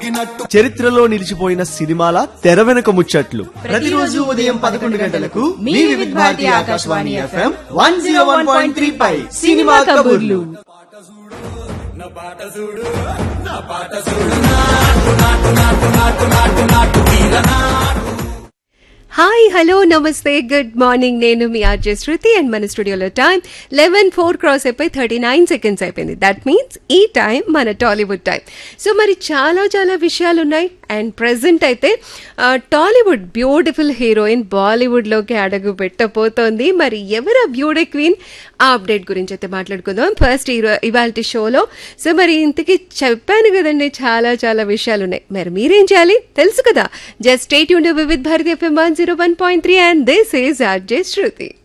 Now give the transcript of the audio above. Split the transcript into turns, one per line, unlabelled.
చరిత్రలో నిలిచిపోయిన సినిమాల తెర వెనుక ముచ్చట్లు
ప్రతిరోజు ఉదయం పదకొండు గంటలకు మీ Vividh Bharati Akashvani FM one zero one point three పై సినిమా కబుర్లు
హాయ్ హలో నమస్తే గుడ్ మార్నింగ్ నేను మీ ఆర్జే శృతి అండ్ మన స్టూడియోలో టైం లెవెన్ ఫోర్ క్రాస్ అయిపోయి థర్టీ నైన్ సెకండ్స్ అయిపోయింది దట్ మీన్స్ ఈ టైం మన టాలీవుడ్ టైం సో మరి చాలా చాలా విషయాలు ఉన్నాయి అండ్ ప్రెసెంట్ అయితే ఆ, టాలీవుడ్ బ్యూటిఫుల్ హీరోయిన్ బాలీవుడ్లోకి అడుగు పెట్టబోతోంది మరి ఎవరు బ్యూటీ క్వీన్ ఆ అప్డేట్ గురించి అయితే మాట్లాడుకుందాం ఫస్ట్ ఇవాళ షోలో సో మరి ఇంతకీ చెప్పాను కదండి చాలా చాలా విషయాలు ఉన్నాయి మరి మీరేం చేయాలి తెలుసు కదా జస్ట్ స్టేట్ యూన్ Vividh Bharati FM one zero one point three and this is RJ Shruti